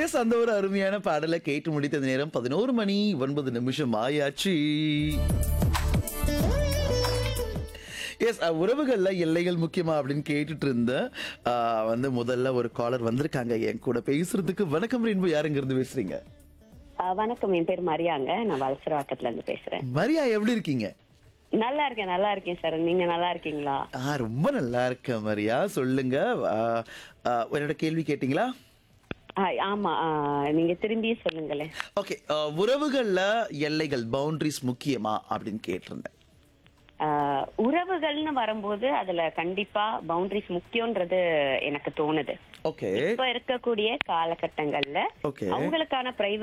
S அந்த ஒரு அருமையான பாடலை கேட்டு முடித்த நேரம் பதினோரு மணி ஒன்பது நிமிஷம் ஆயாச்சு எஸ் உறவுகள்ல எல்லைகள் முக்கியமா அப்படின்னு கேட்டுட்டு இருந்தேன் ஆ, வந்து முதல்ல ஒரு காலர் வந்திருக்காங்க என் கூட பேசுறதுக்கு வணக்கம் ரெயின்போ யாருங்க இருந்து பேசுறீங்க ஆ, வணக்கம் என் பேர் மரியாங்க நான் வலசரவாக்கத்துல இருந்து பேசுறேன் மரியா எப்படி இருக்கீங்க நல்லா இருக்கேன் நல்லா இருக்கேன் சார் நீங்க நல்லா இருக்கீங்களா ஆ ரொம்ப நல்லா இருக்கேன் மரியா சொல்லுங்க ஆ, ஆ, என்னோட கேள்வி கேட்டீங்களா ஆ, ஆமா ஆ, நீங்க திரும்பி சொல்லுங்களேன் ஓகே உறவுகள்ல எல்லைகள் பவுண்டரிஸ் முக்கியமா அப்படின்னு கேட்டிருந்தேன் ஆ, உறவுகள்னு வரும்போது அதுல கண்டிப்பா பவுண்டரிஸ் முக்கியம்ன்றது எனக்கு தோணுது ஓகே இப்ப இருக்கக்கூடிய காலகட்டங்கள்ல ஓகே அவங்களுக்கான பிரைவசி